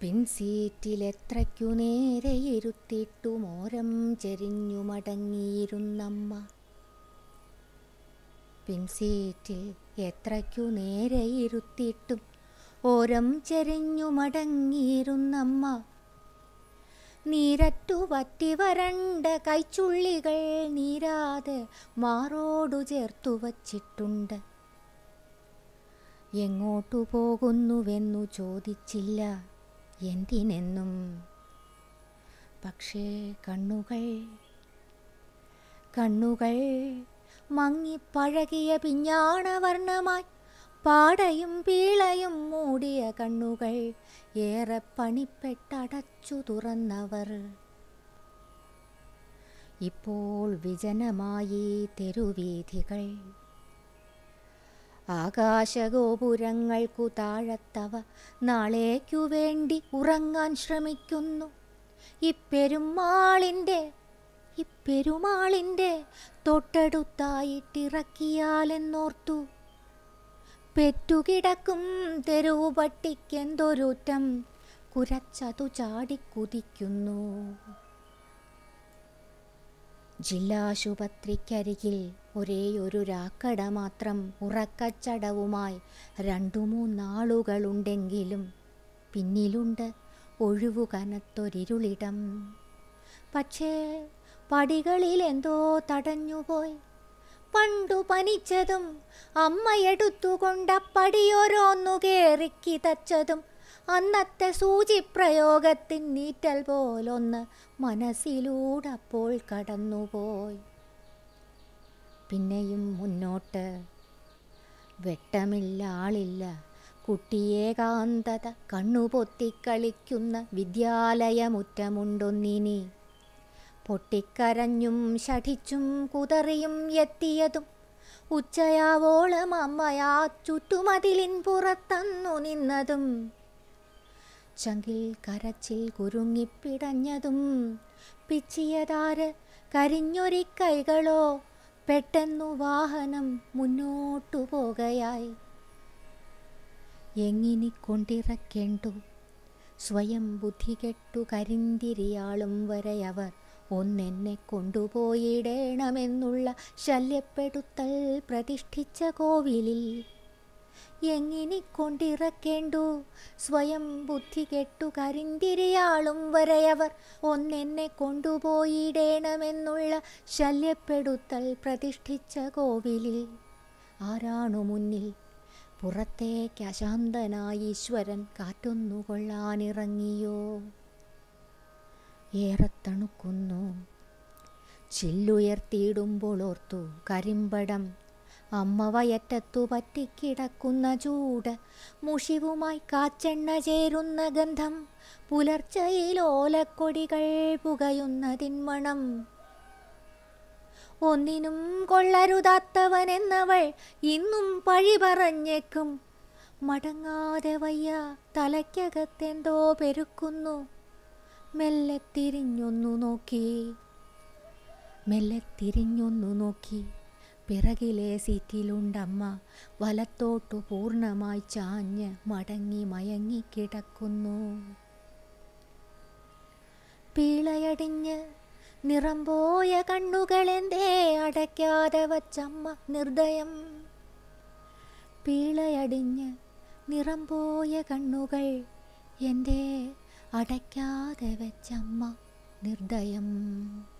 പിൻസീറ്റിലെത്രയ്ക്കു നേരെ ഇരുത്തിട്ടു മോരം ചെരിഞ്ഞു മടങ്ങിയിരുന്നമ്മ പിൻസീറ്റിൽ എത്രയ്ക്കു നേരെ ഇരുത്തിയിട്ടും ഓരം ചെരിഞ്ഞു മടങ്ങിയിരുന്നമ്മ നീരറ്റു വറ്റി വരണ്ട കൈച്ചുള്ളികൾ നീരാതെ മാറോടു ചേർത്തു വച്ചിട്ടുണ്ട് എങ്ങോട്ടു പോകുന്നുവെന്നു ചോദിച്ചില്ല എന്തിനെന്നും പക്ഷേ കണ്ണുകൾ കണ്ണുകൾ മങ്ങിപ്പഴകിയ പിഞ്ഞാണവർണ്ണമായി പാടയും പീളയും മൂടിയ കണ്ണുകൾ ഏറെ പണിപ്പെട്ടടച്ചു തുറന്നവർ ഇപ്പോൾ വിജനമായി തെരുവീഥികൾ ആകാശഗോപുരങ്ങൾക്കു താഴത്തവ നാളേക്കു വേണ്ടി ഉറങ്ങാൻ ശ്രമിക്കുന്നു ഇപ്പെരുമാളിൻ്റെ ഇപ്പെരുമാളിൻ്റെ തൊട്ടടുത്തായിട്ടിറക്കിയാലെന്നോർത്തു പെറ്റുകിടക്കും തെരുവുപട്ടിക്കെന്തൊരുറ്റം കുരച്ചതു ചാടിക്കുതിക്കുന്നു ജില്ലാശുപത്രിക്കരികിൽ ഒരേയൊരു രാക്കട മാത്രം ഉറക്കച്ചടവുമായി രണ്ടു മൂന്നാളുകളുണ്ടെങ്കിലും പിന്നിലുണ്ട് ഒഴിവു കനത്തൊരിരുളിടം പക്ഷേ പടികളിൽ എന്തോ തടഞ്ഞുപോയി പണ്ടു പനിച്ചതും അമ്മയെടുത്തുകൊണ്ട പടിയോരോന്നു കേറിക്കി തച്ചതും അന്നത്തെ സൂചിപ്രയോഗത്തിൻ നീറ്റൽ പോലൊന്ന് മനസ്സിലൂടപ്പോൾ കടന്നുപോയി പിന്നെയും മുന്നോട്ട് വെട്ടമില്ല ആളില്ല കുട്ടിയേകാന്തത കണ്ണുപൊത്തിക്കളിക്കുന്ന വിദ്യാലയമുറ്റമുണ്ടൊന്നിനി പൊട്ടിക്കരഞ്ഞും ശഠിച്ചും കുതറിയും എത്തിയതും ഉച്ചയാവോളം അമ്മയാ ചുറ്റുമതിലിൻ പുറത്തന്നു നിന്നതും ചങ്കിൽ കരച്ചിൽ കുരുങ്ങിപ്പിടഞ്ഞതും പിച്ചിയതാര് കരിഞ്ഞൊരി കൈകളോ പെട്ടെന്നു വാഹനം മുന്നോട്ടു പോകയായി എങ്ങിനി കൊണ്ടിറക്കേണ്ടു സ്വയം ബുദ്ധി കെട്ടു കരിന്തിരിയാളും വരെ അവർ ഒന്നെന്നെ കൊണ്ടുപോയിടേണമെന്നുള്ള ശല്യപ്പെടുത്തൽ പ്രതിഷ്ഠിച്ച കോവിലിൽ എങ്ങിനി കൊണ്ടിറക്കേണ്ടു സ്വയം ബുദ്ധി കെട്ടു കരിന്തിരിയാളും വരെയവർ ഒന്നെന്നെ കൊണ്ടുപോയിടേണമെന്നുള്ള ശല്യപ്പെടുത്തൽ പ്രതിഷ്ഠിച്ച കോവിലിൽ ആരാണു മുന്നിൽ പുറത്തേക്ക് അശാന്തനായി ഈശ്വരൻ കാറ്റൊന്നു കൊള്ളാനിറങ്ങിയോ ഏറെ തണുക്കുന്നു ചില്ലുയർത്തിയിടുമ്പോൾ ഓർത്തു കരിമ്പടം അമ്മ വയറ്റത്തു പറ്റിക്കിടക്കുന്ന ചൂട് മുഷിവുമായി കാച്ചെണ്ണ ചേരുന്ന ഗന്ധം പുലർച്ചയിൽ ഓലക്കൊടികൾ പുകയുന്നതിൻ മണം ഒന്നിനും കൊള്ളരുതാത്തവനെന്നവൾ ഇന്നും പഴി പറഞ്ഞേക്കും മടങ്ങാതെ വയ്യ തലയ്ക്കകത്തെന്തോ പെരുക്കുന്നു മെല്ലെ തിരിഞ്ഞൊന്നു നോക്കി മെല്ലെ തിരിഞ്ഞൊന്നു നോക്കി പിറകിലെ സീറ്റിലുണ്ടമ്മ വലത്തോട്ടു പൂർണ്ണമായി ചാഞ്ഞ് മടങ്ങി മയങ്ങിക്കിടക്കുന്നു പീളയടിഞ്ഞ് നിറം പോയ കണ്ണുകളെന്തേ അടയ്ക്കാതെ വച്ചമ്മ നിർദ്ദയം പീളയടിഞ്ഞ് നിറം പോയ കണ്ണുകൾ എന്തേ അടയ്ക്കാതെ വെച്ചമ്മ നിർദ്ദയം